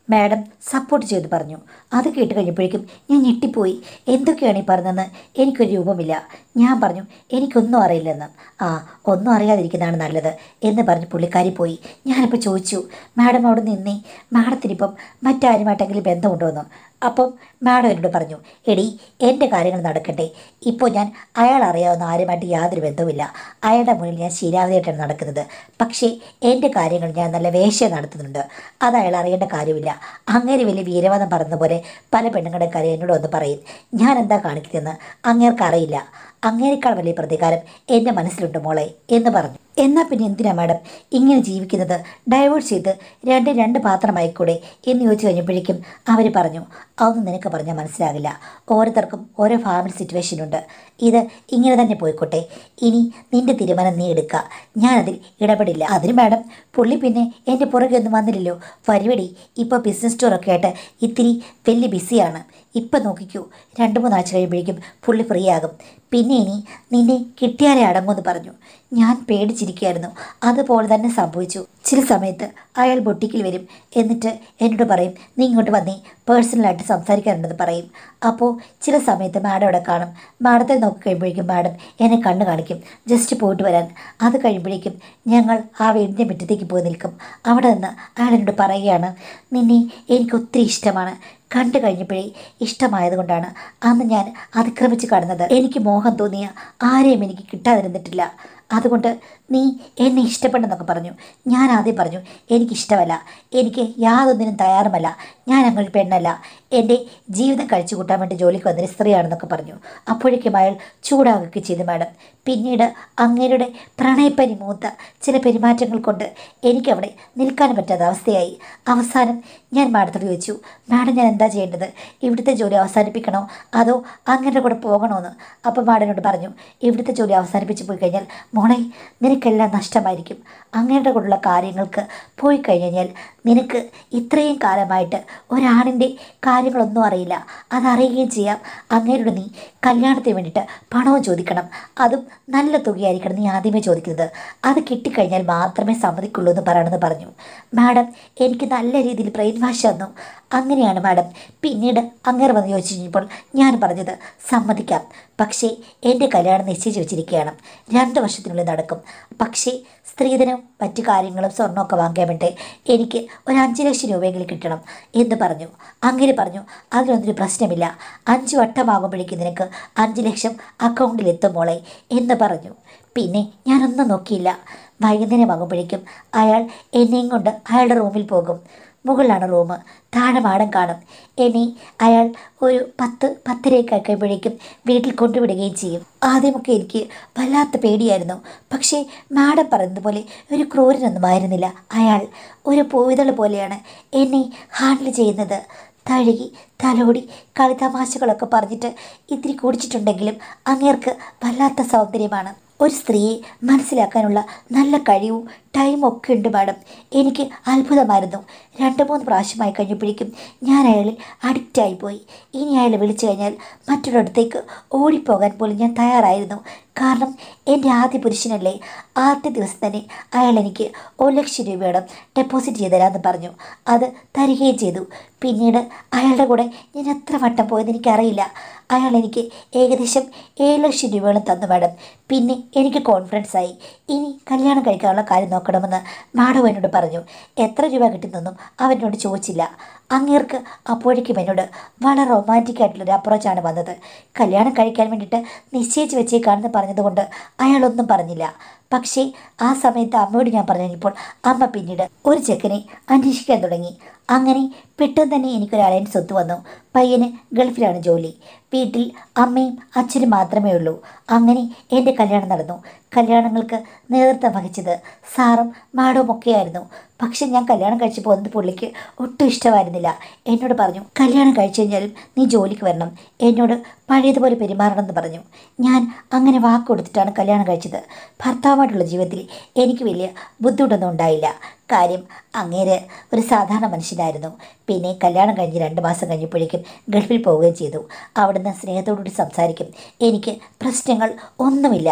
മാഡം സപ്പോർട്ട് ചെയ്ത് പറഞ്ഞു അത് കേട്ട് കഴിഞ്ഞപ്പോഴേക്കും ഞാൻ ഞെട്ടിപ്പോയി എന്തൊക്കെയാണ് ഈ പറഞ്ഞതെന്ന് എനിക്കൊരു രൂപമില്ല ഞാൻ പറഞ്ഞു എനിക്കൊന്നും അറിയില്ലെന്ന് ആ ഒന്നും അറിയാതിരിക്കുന്നതാണ് നല്ലത് എന്ന് പറഞ്ഞ് പുള്ളിക്കാരി പോയി ഞാനപ്പോൾ ചോദിച്ചു മാഡം അവിടെ നിന്നേ മാഡത്തിനിപ്പം മറ്റാരുമായിട്ടെങ്കിലും ബന്ധമുണ്ടോ എന്ന് അപ്പം മാഡം എന്നോട് പറഞ്ഞു എടി എൻ്റെ കാര്യങ്ങൾ നടക്കട്ടെ ഇപ്പോൾ ഞാൻ അയാൾ അറിയാവുന്ന ആരുമായിട്ട് യാതൊരു ബന്ധവുമില്ല അയാളുടെ മുന്നിൽ ഞാൻ ശീലാവതിയായിട്ടാണ് നടക്കുന്നത് പക്ഷേ എൻ്റെ കാര്യങ്ങൾ ഞാൻ നല്ല വേശ്യ നടത്തുന്നുണ്ട് അത് അയാൾ അറിയേണ്ട കാര്യമില്ല അങ്ങനെ വലിയ വീരവാദം പറഞ്ഞ പോലെ പല പെണ്ണുങ്ങളുടെ കാര്യം എന്നോട് ഒന്ന് പറയും ഞാൻ എന്താ കാണിക്കുന്നതെന്ന് അങ്ങേർക്ക് അറിയില്ല അങ്ങേരെക്കാൾ വലിയ പ്രതികാരം എൻ്റെ മനസ്സിലുണ്ട് മോളെ എന്ന് പറഞ്ഞു എന്നാൽ പിന്നെ എന്തിനാ മാഡം ഇങ്ങനെ ജീവിക്കുന്നത് ഡൈവേഴ്സ് ചെയ്ത് രണ്ട് രണ്ട് പാത്രമായിക്കൂടെ എന്ന് ചോദിച്ചു കഴിഞ്ഞപ്പോഴേക്കും അവർ പറഞ്ഞു അതൊന്നും നിനക്ക് പറഞ്ഞാൽ മനസ്സിലാകില്ല ഓരോരുത്തർക്കും ഓരോ ഫാമിലി സിറ്റുവേഷൻ ഉണ്ട് ഇത് ഇങ്ങനെ തന്നെ പോയിക്കോട്ടെ ഇനി നിന്റെ തീരുമാനം നീ എടുക്കുക ഞാനതിൽ ഇടപെടില്ല അതിന് മാഡം പുള്ളി പിന്നെ എൻ്റെ പുറകെ ഒന്നും വന്നില്ലല്ലോ പരിപാടി ഇപ്പോൾ ബിസിനസ് സ്റ്റോറൊക്കെ ആയിട്ട് ഇത്തിരി വലിയ ബിസിയാണ് ഇപ്പം നോക്കിക്കൂ രണ്ട് മൂന്നാഴ്ച കഴിയുമ്പോഴേക്കും പുള്ളി ഫ്രീ ആകും പിന്നെ ഇനി നിന്നെ കിട്ടിയാലേ അടങ്ങുമെന്ന് പറഞ്ഞു ഞാൻ പേടിച്ചിരിക്കുകയായിരുന്നു അതുപോലെ തന്നെ സംഭവിച്ചു ചില സമയത്ത് അയാൾ ബൊട്ടിക്കിൽ വരും എന്നിട്ട് എന്നോട് പറയും നീ ഇങ്ങോട്ട് വന്നേ പേഴ്സണലായിട്ട് സംസാരിക്കാനുണ്ടെന്ന് പറയും അപ്പോൾ ചില സമയത്ത് മാഡം അവിടെ കാണും മാഡത്തെ നോക്കി കഴിയുമ്പോഴേക്കും മാഡം എന്നെ കണ്ണ് കാണിക്കും ജസ്റ്റ് പോയിട്ട് വരാൻ അത് കഴിയുമ്പോഴേക്കും ഞങ്ങൾ ആ വീടിൻ്റെ മുറ്റത്തേക്ക് പോയി നിൽക്കും അവിടെ നിന്ന് അയാൾ എന്നോട് പറയുകയാണ് നിന്നെ എനിക്ക് ഒത്തിരി ഇഷ്ടമാണ് കണ്ടു കഴിഞ്ഞപ്പോഴേ ഇഷ്ടമായതുകൊണ്ടാണ് അന്ന് ഞാൻ അതിക്രമിച്ച് കടന്നത് എനിക്ക് മോഹം തോന്നിയ ആരെയും എനിക്ക് കിട്ടാതിരുന്നിട്ടില്ല അതുകൊണ്ട് നീ എന്നെ ഇഷ്ടപ്പെടുന്നൊക്കെ പറഞ്ഞു ഞാൻ ആദ്യം പറഞ്ഞു എനിക്കിഷ്ടമല്ല എനിക്ക് യാതൊന്നിനും തയ്യാറുമല്ല ഞാൻ അങ്ങനെ പെണ്ണല്ല എൻ്റെ ജീവിതം കഴിച്ചു കൂട്ടാൻ വേണ്ടി ജോലിക്ക് വന്നൊരു സ്ത്രീയാണെന്നൊക്കെ പറഞ്ഞു അപ്പോഴേക്കും അയാൾ ചൂടാകുകയൊക്കെ ചെയ്തു മാഡം പിന്നീട് അങ്ങേരുടെ പ്രണയപ്പനി മൂത്ത ചില പെരുമാറ്റങ്ങൾ കൊണ്ട് എനിക്കവിടെ നിൽക്കാൻ പറ്റാത്ത അവസ്ഥയായി അവസാനം ഞാൻ മാഡത്തോട് ചോദിച്ചു മാഡം ഞാൻ എന്താ ചെയ്യേണ്ടത് ഇവിടുത്തെ ജോലി അവസാനിപ്പിക്കണോ അതോ അങ്ങേരുടെ കൂടെ പോകണോന്ന് അപ്പോൾ മാഡനോട് പറഞ്ഞു ഇവിടുത്തെ ജോലി അവസാനിപ്പിച്ച് പോയി കഴിഞ്ഞാൽ മോളെ നിനക്കെല്ലാം നഷ്ടമായിരിക്കും അങ്ങേരുടെ കൂടെയുള്ള കാര്യങ്ങൾക്ക് പോയി കഴിഞ്ഞാൽ നിനക്ക് ഇത്രയും കാലമായിട്ട് ഒരാണിൻ്റെ കാര്യങ്ങളൊന്നും അറിയില്ല അതറിയുകയും ചെയ്യാം അങ്ങേരോട് നീ കല്യാണത്തിന് വേണ്ടിയിട്ട് പണവും ചോദിക്കണം അതും നല്ല തുകയായിരിക്കണം നീ ആദ്യമേ ചോദിക്കുന്നത് അത് കിട്ടിക്കഴിഞ്ഞാൽ മാത്രമേ സമ്മതിക്കുള്ളൂ എന്ന് പറയണമെന്ന് പറഞ്ഞു മാഡം എനിക്ക് നല്ല രീതിയിൽ ബ്രെയിൻ വാഷ് തന്നു അങ്ങനെയാണ് മാഡം പിന്നീട് അങ്ങേറ് വന്ന് ചോദിച്ചു കഴിഞ്ഞപ്പോൾ ഞാൻ പറഞ്ഞത് സമ്മതിക്കാം പക്ഷേ എൻ്റെ കല്യാണം നിശ്ചയിച്ച് വെച്ചിരിക്കുകയാണ് രണ്ട് വർഷത്തിനുള്ളിൽ നടക്കും പക്ഷേ സ്ത്രീധനം മറ്റു കാര്യങ്ങളും സ്വർണ്ണമൊക്കെ വാങ്ങാൻ വേണ്ടി എനിക്ക് ഒരു അഞ്ച് ലക്ഷം രൂപയെങ്കിലും കിട്ടണം എന്ന് പറഞ്ഞു അങ്ങനെ പറഞ്ഞു അതിനൊന്നൊരു പ്രശ്നമില്ല അഞ്ച് വട്ടമാകുമ്പോഴേക്കും നിനക്ക് അഞ്ച് ലക്ഷം അക്കൗണ്ടിൽ എത്തും മോളെ എന്ന് പറഞ്ഞു പിന്നെ ഞാനൊന്നും നോക്കിയില്ല വൈകുന്നേരമാകുമ്പോഴേക്കും അയാൾ എന്നെയും കൊണ്ട് അയാളുടെ റൂമിൽ പോകും മുകളിലാണ് റൂം താഴെ മാടം കാണും ഇനി അയാൾ ഒരു പത്ത് പത്തരയൊക്കെ കഴിയുമ്പോഴേക്കും വീട്ടിൽ കൊണ്ടുവിടുകയും ചെയ്യും ആദ്യമൊക്കെ എനിക്ക് വല്ലാത്ത പേടിയായിരുന്നു പക്ഷേ മാഡം പറയുന്നത് പോലെ ഒരു ക്രൂരനൊന്നും ആയിരുന്നില്ല അയാൾ ഒരു പൂവിതൾ പോലെയാണ് എന്നെ ഹാൻഡിൽ ചെയ്യുന്നത് തഴുകി തലോടി കളിതമാശകളൊക്കെ പറഞ്ഞിട്ട് ഇത്തിരി കുടിച്ചിട്ടുണ്ടെങ്കിലും അങ്ങേർക്ക് വല്ലാത്ത സൗന്ദര്യമാണ് ഒരു സ്ത്രീയെ മനസ്സിലാക്കാനുള്ള നല്ല കഴിവും ടൈമും ഒക്കെ ഉണ്ട് മാഡം എനിക്ക് അത്ഭുതമായിരുന്നു രണ്ട് മൂന്ന് പ്രാവശ്യമായി കഴിഞ്ഞപ്പോഴേക്കും ഞാൻ അയാളിൽ അഡിക്റ്റായി പോയി ഇനി അയാളെ വിളിച്ചു കഴിഞ്ഞാൽ മറ്റൊരിടത്തേക്ക് ഓടിപ്പോകാൻ പോലും ഞാൻ തയ്യാറായിരുന്നു കാരണം എൻ്റെ ആദ്യ പുരുഷനല്ലേ ആദ്യ ദിവസം തന്നെ അയാൾ എനിക്ക് ഒരു ലക്ഷം രൂപയോളം ഡെപ്പോസിറ്റ് ചെയ്ത് തരാമെന്ന് പറഞ്ഞു അത് തരികയും ചെയ്തു പിന്നീട് അയാളുടെ കൂടെ ഞാൻ എത്ര വട്ടം പോയെന്ന് എനിക്കറിയില്ല അയാൾ എനിക്ക് ഏകദേശം ഏഴ് ലക്ഷം രൂപയോളം തന്നു മാഡം പിന്നെ എനിക്ക് കോൺഫിഡൻസ് ആയി ഇനി കല്യാണം കഴിക്കാനുള്ള കാര്യം നോക്കണമെന്ന് മാഡം എന്നോട് പറഞ്ഞു എത്ര രൂപ കിട്ടുന്നൊന്നും അവനോട് ചോദിച്ചില്ല അങ്ങേർക്ക് അപ്പോഴേക്കും എന്നോട് വളരെ റൊമാൻറ്റിക് ആയിട്ടുള്ളൊരു അപ്രോച്ചാണ് വന്നത് കല്യാണം കഴിക്കാൻ വേണ്ടിയിട്ട് നിശ്ചയിച്ച് വെച്ചേക്കാണെന്ന് പറഞ്ഞതുകൊണ്ട് അയാളൊന്നും പറഞ്ഞില്ല പക്ഷേ ആ സമയത്ത് അമ്മയോട് ഞാൻ പറഞ്ഞപ്പോൾ അമ്മ പിന്നീട് ഒരു ചെക്കനെ അന്വേഷിക്കാൻ തുടങ്ങി അങ്ങനെ പെട്ടെന്ന് തന്നെ എനിക്കൊരു അലയൻസ് ഒത്തു വന്നു പയ്യന് ഗൾഫിലാണ് ജോലി വീട്ടിൽ അമ്മയും അച്ഛനും മാത്രമേ ഉള്ളൂ അങ്ങനെ എൻ്റെ കല്യാണം നടന്നു കല്യാണങ്ങൾക്ക് നേതൃത്വം വഹിച്ചത് സാറും മാഡവും ഒക്കെയായിരുന്നു പക്ഷെ ഞാൻ കല്യാണം കഴിച്ച് പോകുന്നത് പുള്ളിക്ക് ഒട്ടും ഇഷ്ടമായിരുന്നില്ല എന്നോട് പറഞ്ഞു കല്യാണം കഴിച്ചു കഴിഞ്ഞാലും നീ ജോലിക്ക് വരണം എന്നോട് പഴയതുപോലെ പെരുമാറണമെന്ന് പറഞ്ഞു ഞാൻ അങ്ങനെ വാക്ക് കൊടുത്തിട്ടാണ് കല്യാണം കഴിച്ചത് ഭർത്താവുമായിട്ടുള്ള ജീവിതത്തിൽ എനിക്ക് വലിയ ബുദ്ധിമുട്ടൊന്നും ഉണ്ടായില്ല കാര്യം അങ്ങേര് ഒരു സാധാരണ മനുഷ്യനായിരുന്നു പിന്നെ കല്യാണം കഴിഞ്ഞ് രണ്ട് മാസം കഴിഞ്ഞപ്പോഴേക്കും ഗൾഫിൽ പോവുകയും ചെയ്തു അവിടുന്ന് സ്നേഹത്തോടുകൂടി സംസാരിക്കും എനിക്ക് പ്രശ്നങ്ങൾ ഒന്നുമില്ല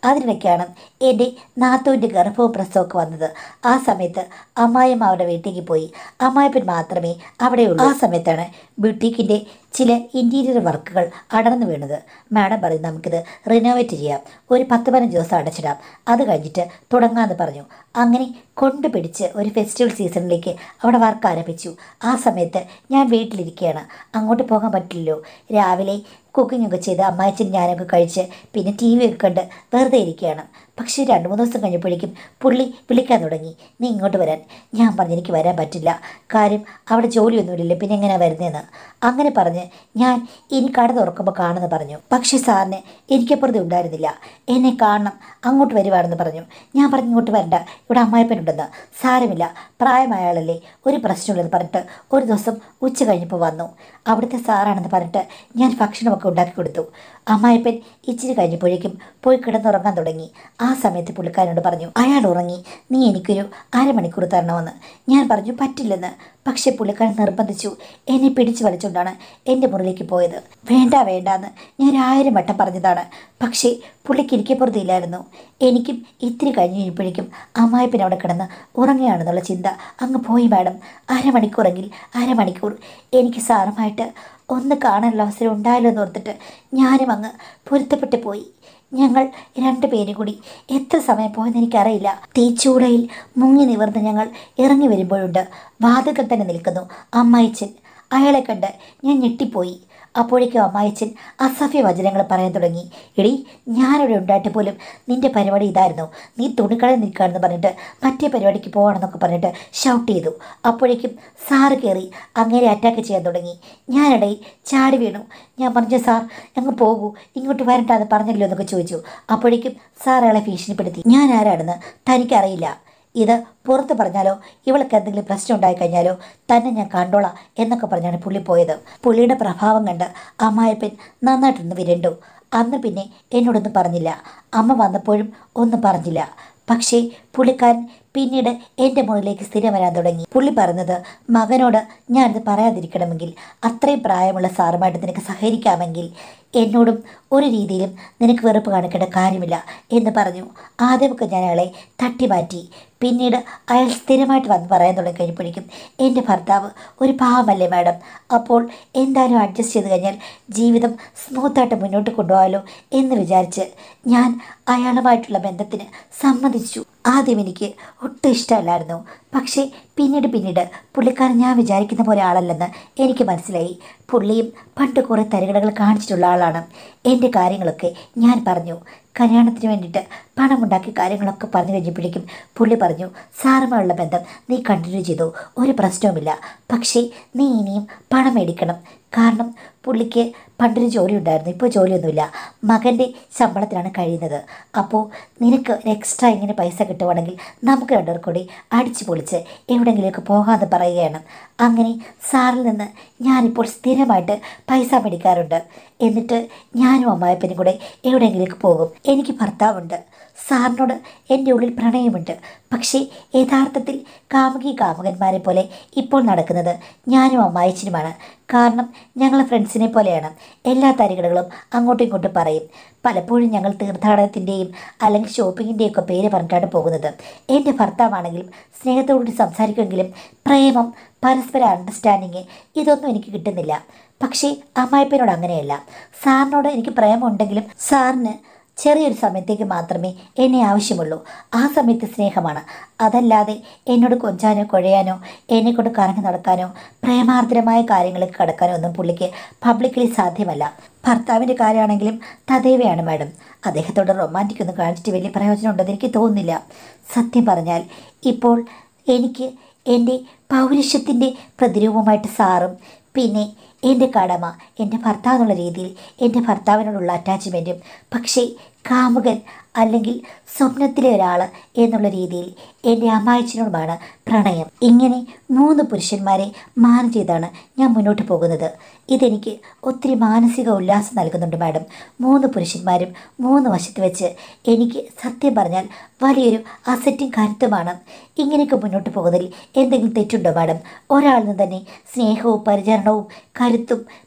അതിനിടയ്ക്കാണ് എൻ്റെ നാത്തൂൻ്റെ ഗർഭവും പ്രസവമൊക്കെ വന്നത് ആ സമയത്ത് അമ്മായിയും അവരുടെ വീട്ടിലേക്ക് പോയി അമ്മായിപ്പൻ മാത്രമേ അവിടെയുള്ളൂ ആ സമയത്താണ് ബ്യൂട്ടീക്കിൻ്റെ ചില ഇൻറ്റീരിയർ വർക്കുകൾ അടർന്നു വീണത് മാഡം പറയും നമുക്കിത് റിനോവേറ്റ് ചെയ്യാം ഒരു പത്ത് പതിനഞ്ച് ദിവസം അടച്ചിടാം അത് കഴിഞ്ഞിട്ട് തുടങ്ങാമെന്ന് പറഞ്ഞു അങ്ങനെ കൊണ്ടുപിടിച്ച് ഒരു ഫെസ്റ്റിവൽ സീസണിലേക്ക് അവിടെ വർക്ക് ആരംഭിച്ചു ആ സമയത്ത് ഞാൻ വീട്ടിലിരിക്കുകയാണ് അങ്ങോട്ട് പോകാൻ പറ്റില്ലല്ലോ രാവിലെ കുക്കിംഗ് ഒക്കെ ചെയ്ത് അമ്മായച്ചൻ ഞാനൊക്കെ കഴിച്ച് പിന്നെ ടി വി ഒക്കെ കണ്ട് വെറുതെ ഇരിക്കുകയാണ് പക്ഷേ രണ്ട് മൂന്ന് ദിവസം കഴിഞ്ഞപ്പോഴേക്കും പുള്ളി വിളിക്കാൻ തുടങ്ങി നീ ഇങ്ങോട്ട് വരാൻ ഞാൻ പറഞ്ഞു എനിക്ക് വരാൻ പറ്റില്ല കാര്യം അവിടെ ജോലിയൊന്നുമില്ലല്ലോ പിന്നെ എങ്ങനെയാണ് വരുന്നതെന്ന് അങ്ങനെ പറഞ്ഞ് ഞാൻ ഇനി കട തുറക്കുമ്പോൾ കാണുമെന്ന് പറഞ്ഞു പക്ഷേ സാറിന് എനിക്കപ്പുറത്ത് ഉണ്ടായിരുന്നില്ല എന്നെ കാണണം അങ്ങോട്ട് വരുവാണെന്ന് പറഞ്ഞു ഞാൻ പറഞ്ഞു ഇങ്ങോട്ട് വരണ്ട ഇവിടെ അമ്മായിപ്പനുണ്ടെന്ന് സാരമില്ല പ്രായമായ ആളല്ലേ ഒരു പ്രശ്നമില്ലെന്ന് പറഞ്ഞിട്ട് ഒരു ദിവസം ഉച്ച കഴിഞ്ഞപ്പോൾ വന്നു അവിടുത്തെ സാറാണെന്ന് പറഞ്ഞിട്ട് ഞാൻ ഭക്ഷണമൊക്കെ ഉണ്ടാക്കി കൊടുത്തു അമ്മായിപ്പൻ ഇച്ചിരി കഴിഞ്ഞപ്പോഴേക്കും പോയി കിടന്നുറങ്ങാൻ തുടങ്ങി ആ സമയത്ത് പുള്ളിക്കാരനോട് പറഞ്ഞു അയാൾ ഉറങ്ങി നീ എനിക്കൊരു അരമണിക്കൂർ തരണമെന്ന് ഞാൻ പറഞ്ഞു പറ്റില്ലെന്ന് പക്ഷേ പുള്ളിക്കാരൻ നിർബന്ധിച്ചു എന്നെ പിടിച്ചു വലിച്ചുകൊണ്ടാണ് എൻ്റെ മുറിയിലേക്ക് പോയത് വേണ്ട വേണ്ടാന്ന് ഞാൻ ആയിരം വട്ടം പറഞ്ഞതാണ് പക്ഷേ പുള്ളിക്ക് ഇരിക്കപ്പുറത്തില്ലായിരുന്നു എനിക്കും ഇത്തിരി കഴിഞ്ഞ് കഴിഞ്ഞപ്പോഴേക്കും അമ്മായിപ്പൻ അവിടെ കിടന്ന് ഉറങ്ങുകയാണെന്നുള്ള ചിന്ത അങ്ങ് പോയി മാഡം അരമണിക്കൂറെങ്കിൽ അരമണിക്കൂർ എനിക്ക് സാറുമായിട്ട് ഒന്ന് കാണാനുള്ള അവസരം ഉണ്ടായല്ലോ എന്ന് ഓർത്തിട്ട് ഞാനും അങ്ങ് പൊരുത്തപ്പെട്ടു പോയി ഞങ്ങൾ രണ്ടുപേരും കൂടി എത്ര സമയം പോയെന്ന് എനിക്കറിയില്ല തീച്ചൂടയിൽ മുങ്ങി നിവർന്ന് ഞങ്ങൾ ഇറങ്ങി വരുമ്പോഴുണ്ട് വാതിൽക്കൽ തന്നെ നിൽക്കുന്നു അമ്മായിച്ചൻ അയാളെ കണ്ട് ഞാൻ ഞെട്ടിപ്പോയി അപ്പോഴേക്കും അമ്മായച്ചൻ അസഭ്യ വചനങ്ങൾ പറയാൻ തുടങ്ങി എടി ഞാനിവിടെ ഉണ്ടായിട്ട് പോലും നിന്റെ പരിപാടി ഇതായിരുന്നു നീ തുണിക്കടയിൽ നിൽക്കുകയാണെന്ന് പറഞ്ഞിട്ട് മറ്റേ പരിപാടിക്ക് പോകണമെന്നൊക്കെ പറഞ്ഞിട്ട് ഷൗട്ട് ചെയ്തു അപ്പോഴേക്കും സാറ് കയറി അങ്ങനെ അറ്റാക്ക് ചെയ്യാൻ തുടങ്ങി ഞാനിടയിൽ ചാടി വീണു ഞാൻ പറഞ്ഞു സാർ ഞങ്ങൾ പോകൂ ഇങ്ങോട്ട് വരണ്ട എന്ന് പറഞ്ഞല്ലോ എന്നൊക്കെ ചോദിച്ചു അപ്പോഴേക്കും സാർ അയാളെ ഭീഷണിപ്പെടുത്തി ഞാൻ ആരാണെന്ന് തനിക്കറിയില്ല ഇത് പുറത്ത് പറഞ്ഞാലോ ഇവൾക്ക് എന്തെങ്കിലും പ്രശ്നം ഉണ്ടായി കഴിഞ്ഞാലോ തന്നെ ഞാൻ കണ്ടോളാം എന്നൊക്കെ പറഞ്ഞാണ് പുള്ളി പോയത് പുള്ളിയുടെ പ്രഭാവം കണ്ട് അമ്മായപ്പൻ നന്നായിട്ടൊന്ന് വിരണ്ടു അന്ന് പിന്നെ എന്നോടൊന്നും പറഞ്ഞില്ല അമ്മ വന്നപ്പോഴും ഒന്നും പറഞ്ഞില്ല പക്ഷേ പുള്ളിക്കാരൻ പിന്നീട് എൻ്റെ മുറിയിലേക്ക് സ്ഥിരം വരാൻ തുടങ്ങി പുള്ളി പറഞ്ഞത് മകനോട് ഞാനിത് പറയാതിരിക്കണമെങ്കിൽ അത്രയും പ്രായമുള്ള സാറുമായിട്ട് നിനക്ക് സഹകരിക്കാമെങ്കിൽ എന്നോടും ഒരു രീതിയിലും നിനക്ക് വെറുപ്പ് കാണിക്കേണ്ട കാര്യമില്ല എന്ന് പറഞ്ഞു ആദ്യമൊക്കെ ഞാൻ അയാളെ തട്ടി മാറ്റി പിന്നീട് അയാൾ സ്ഥിരമായിട്ട് വന്ന് പറയാൻ തുടങ്ങി കഴിഞ്ഞപ്പോഴേക്കും എൻ്റെ ഭർത്താവ് ഒരു പാവമല്ലേ മാഡം അപ്പോൾ എന്തായാലും അഡ്ജസ്റ്റ് ചെയ്ത് കഴിഞ്ഞാൽ ജീവിതം സ്മൂത്തായിട്ട് മുന്നോട്ട് കൊണ്ടുപോകാമല്ലോ എന്ന് വിചാരിച്ച് ഞാൻ അയാളുമായിട്ടുള്ള ബന്ധത്തിന് സമ്മതിച്ചു ആദ്യം എനിക്ക് ഒട്ടും ഇഷ്ടമല്ലായിരുന്നു പക്ഷേ പിന്നീട് പിന്നീട് പുള്ളിക്കാരൻ ഞാൻ വിചാരിക്കുന്ന പോലെ ആളല്ലെന്ന് എനിക്ക് മനസ്സിലായി പുള്ളിയും പണ്ട് കുറേ തരികടകൾ കാണിച്ചിട്ടുള്ള ആളാണ് എൻ്റെ കാര്യങ്ങളൊക്കെ ഞാൻ പറഞ്ഞു കല്യാണത്തിന് വേണ്ടിയിട്ട് പണമുണ്ടാക്കിയ കാര്യങ്ങളൊക്കെ പറഞ്ഞു കഴിഞ്ഞപ്പോഴേക്കും പുള്ളി പറഞ്ഞു സാറുമായുള്ള ബന്ധം നീ കണ്ടിന്യൂ ചെയ്തു ഒരു പ്രശ്നവുമില്ല പക്ഷേ നീ ഇനിയും പണം മേടിക്കണം കാരണം പുള്ളിക്ക് പണ്ടൊരു ജോലി ഉണ്ടായിരുന്നു ഇപ്പോൾ ജോലിയൊന്നുമില്ല മകൻ്റെ ശമ്പളത്തിലാണ് കഴിയുന്നത് അപ്പോൾ നിനക്ക് എക്സ്ട്രാ ഇങ്ങനെ പൈസ കിട്ടുവാണെങ്കിൽ നമുക്ക് രണ്ടുപേർ കൂടി അടിച്ചു പൊളിച്ച് എവിടെയെങ്കിലുമൊക്കെ പോകാമെന്ന് പറയുകയാണ് അങ്ങനെ സാറിൽ നിന്ന് ഞാനിപ്പോൾ സ്ഥിരമായിട്ട് പൈസ മേടിക്കാറുണ്ട് എന്നിട്ട് ഞാനും അമ്മായപ്പനും കൂടെ എവിടെയെങ്കിലേക്ക് പോകും എനിക്ക് ഭർത്താവുണ്ട് സാറിനോട് എൻ്റെ ഉള്ളിൽ പ്രണയമുണ്ട് പക്ഷേ യഥാർത്ഥത്തിൽ കാമുകി കാമുകന്മാരെ പോലെ ഇപ്പോൾ നടക്കുന്നത് ഞാനും അമ്മായച്ചനുമാണ് കാരണം ഞങ്ങൾ ഫ്രണ്ട്സിനെ പോലെയാണ് എല്ലാ തരികടകളും അങ്ങോട്ടും ഇങ്ങോട്ടും പറയും പലപ്പോഴും ഞങ്ങൾ തീർത്ഥാടനത്തിൻ്റെയും അല്ലെങ്കിൽ ഷോപ്പിങ്ങിൻ്റെയും ഒക്കെ പേര് പറഞ്ഞിട്ടാണ് പോകുന്നത് എൻ്റെ ഭർത്താവാണെങ്കിലും സ്നേഹത്തോടുകൂടി സംസാരിക്കുമെങ്കിലും പ്രേമം പരസ്പര അണ്ടർസ്റ്റാൻഡിങ് ഇതൊന്നും എനിക്ക് കിട്ടുന്നില്ല പക്ഷേ അമ്മായിപ്പനോട് അങ്ങനെയല്ല സാറിനോട് എനിക്ക് പ്രേമമുണ്ടെങ്കിലും സാറിന് ചെറിയൊരു സമയത്തേക്ക് മാത്രമേ എന്നെ ആവശ്യമുള്ളൂ ആ സമയത്ത് സ്നേഹമാണ് അതല്ലാതെ എന്നോട് കൊഞ്ചാനോ കുഴയാനോ എന്നെക്കൊണ്ട് കറങ്ങി നടക്കാനോ പ്രേമാർദ്രമായ കാര്യങ്ങളിലേക്ക് കടക്കാനോ ഒന്നും പുള്ളിക്ക് പബ്ലിക്കലി സാധ്യമല്ല ഭർത്താവിൻ്റെ കാര്യമാണെങ്കിലും തദൈവയാണ് മാഡം അദ്ദേഹത്തോട് റൊമാൻറ്റിക് ഒന്നും കാണിച്ചിട്ട് വലിയ പ്രയോജനം ഉണ്ടെന്ന് എനിക്ക് തോന്നുന്നില്ല സത്യം പറഞ്ഞാൽ ഇപ്പോൾ എനിക്ക് എൻ്റെ പൗരുഷത്തിൻ്റെ പ്രതിരൂപമായിട്ട് സാറും പിന്നെ എൻ്റെ കടമ എൻ്റെ ഭർത്താവ് എന്നുള്ള രീതിയിൽ എൻ്റെ ഭർത്താവിനോടുള്ള അറ്റാച്ച്മെൻറ്റും പക്ഷേ കാമുകൻ അല്ലെങ്കിൽ സ്വപ്നത്തിലെ ഒരാൾ എന്നുള്ള രീതിയിൽ എൻ്റെ അമ്മായച്ചനോടുമാണ് പ്രണയം ഇങ്ങനെ മൂന്ന് പുരുഷന്മാരെ മാനം ചെയ്താണ് ഞാൻ മുന്നോട്ട് പോകുന്നത് ഇതെനിക്ക് ഒത്തിരി മാനസിക ഉല്ലാസം നൽകുന്നുണ്ട് മാഡം മൂന്ന് പുരുഷന്മാരും മൂന്ന് വശത്ത് വെച്ച് എനിക്ക് സത്യം പറഞ്ഞാൽ വലിയൊരു അസറ്റും കരുത്തുമാണ് ഇങ്ങനെയൊക്കെ മുന്നോട്ട് പോകുന്നതിൽ എന്തെങ്കിലും തെറ്റുണ്ടോ മാഡം ഒരാളിൽ നിന്ന് തന്നെ സ്നേഹവും പരിചരണവും കരുത്തും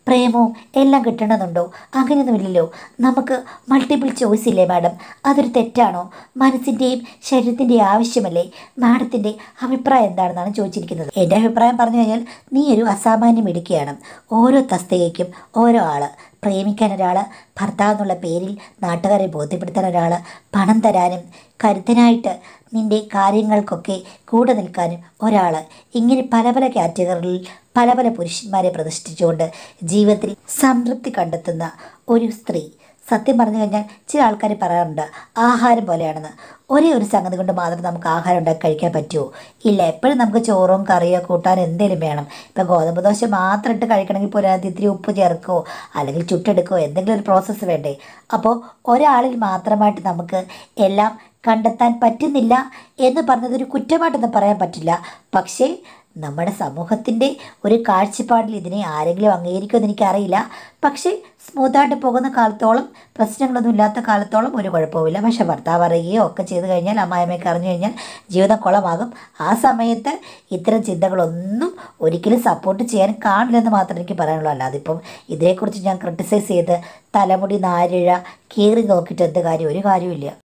പ്രേമവും എല്ലാം കിട്ടണമെന്നുണ്ടോ അങ്ങനെയൊന്നുമില്ലല്ലോ നമുക്ക് മൾട്ടിപ്പിൾ ചോയ്സ് ഇല്ലേ മാഡം അതൊരു തെറ്റാണോ മനസ്സിൻ്റെയും ശരീരത്തിൻ്റെയും ആവശ്യമല്ലേ മാഡത്തിൻ്റെ അഭിപ്രായം എന്താണെന്നാണ് ചോദിച്ചിരിക്കുന്നത് എൻ്റെ അഭിപ്രായം പറഞ്ഞു കഴിഞ്ഞാൽ നീ ഒരു അസാമാന്യം ഇടുക്കിയാണ് ഓരോ തസ്തികയ്ക്കും ഓരോ ആൾ പ്രേമിക്കാൻ ഒരാൾ ഭർത്താവ് എന്നുള്ള പേരിൽ നാട്ടുകാരെ ബോധ്യപ്പെടുത്താൻ ഒരാൾ പണം തരാനും കരുത്തനായിട്ട് നിൻ്റെ കാര്യങ്ങൾക്കൊക്കെ കൂടെ നിൽക്കാനും ഒരാൾ ഇങ്ങനെ പല പല കാറ്റഗറികളിൽ പല പല പുരുഷന്മാരെ പ്രതിഷ്ഠിച്ചുകൊണ്ട് ജീവിതത്തിൽ സംതൃപ്തി കണ്ടെത്തുന്ന ഒരു സ്ത്രീ സത്യം പറഞ്ഞു കഴിഞ്ഞാൽ ചില ആൾക്കാർ പറയാറുണ്ട് ആഹാരം പോലെയാണെന്ന് ഒരേ ഒരു സംഗതി കൊണ്ട് മാത്രം നമുക്ക് ആഹാരം ഉണ്ടാക്കി കഴിക്കാൻ പറ്റുമോ ഇല്ല എപ്പോഴും നമുക്ക് ചോറും കറിയോ കൂട്ടാൻ എന്തെങ്കിലും വേണം ഇപ്പം ഗോതമ്പ് ദോശ മാത്രം ഇട്ട് കഴിക്കണമെങ്കിൽ പോലും അതിനകത്ത് ഇത്തിരി ഉപ്പ് ചേർക്കോ അല്ലെങ്കിൽ ചുട്ടെടുക്കോ എന്തെങ്കിലും ഒരു പ്രോസസ്സ് വേണ്ടേ അപ്പോൾ ഒരാളിൽ മാത്രമായിട്ട് നമുക്ക് എല്ലാം കണ്ടെത്താൻ പറ്റുന്നില്ല എന്ന് പറഞ്ഞതൊരു കുറ്റമായിട്ടൊന്നും പറയാൻ പറ്റില്ല പക്ഷേ നമ്മുടെ സമൂഹത്തിൻ്റെ ഒരു കാഴ്ചപ്പാടിൽ ഇതിനെ ആരെങ്കിലും അംഗീകരിക്കുമെന്ന് എനിക്കറിയില്ല പക്ഷേ സ്മൂത്തായിട്ട് പോകുന്ന കാലത്തോളം പ്രശ്നങ്ങളൊന്നും ഇല്ലാത്ത കാലത്തോളം ഒരു കുഴപ്പമില്ല പക്ഷെ ഭർത്താവ് അറിയുകയോ ഒക്കെ ചെയ്ത് കഴിഞ്ഞാൽ അമ്മായിമ്മയൊക്കെ അറിഞ്ഞു കഴിഞ്ഞാൽ ജീവിതം കുളമാകും ആ സമയത്ത് ഇത്തരം ചിന്തകളൊന്നും ഒരിക്കലും സപ്പോർട്ട് ചെയ്യാൻ കാണില്ലെന്ന് മാത്രമേ എനിക്ക് പറയാനുള്ളൂ അല്ലാതെ ഇപ്പം ഇതിനെക്കുറിച്ച് ഞാൻ ക്രിട്ടിസൈസ് ചെയ്ത് തലമുടി നാരിഴ കീറി നോക്കിയിട്ട് എന്ത് കാര്യം ഒരു കാര്യമില്ല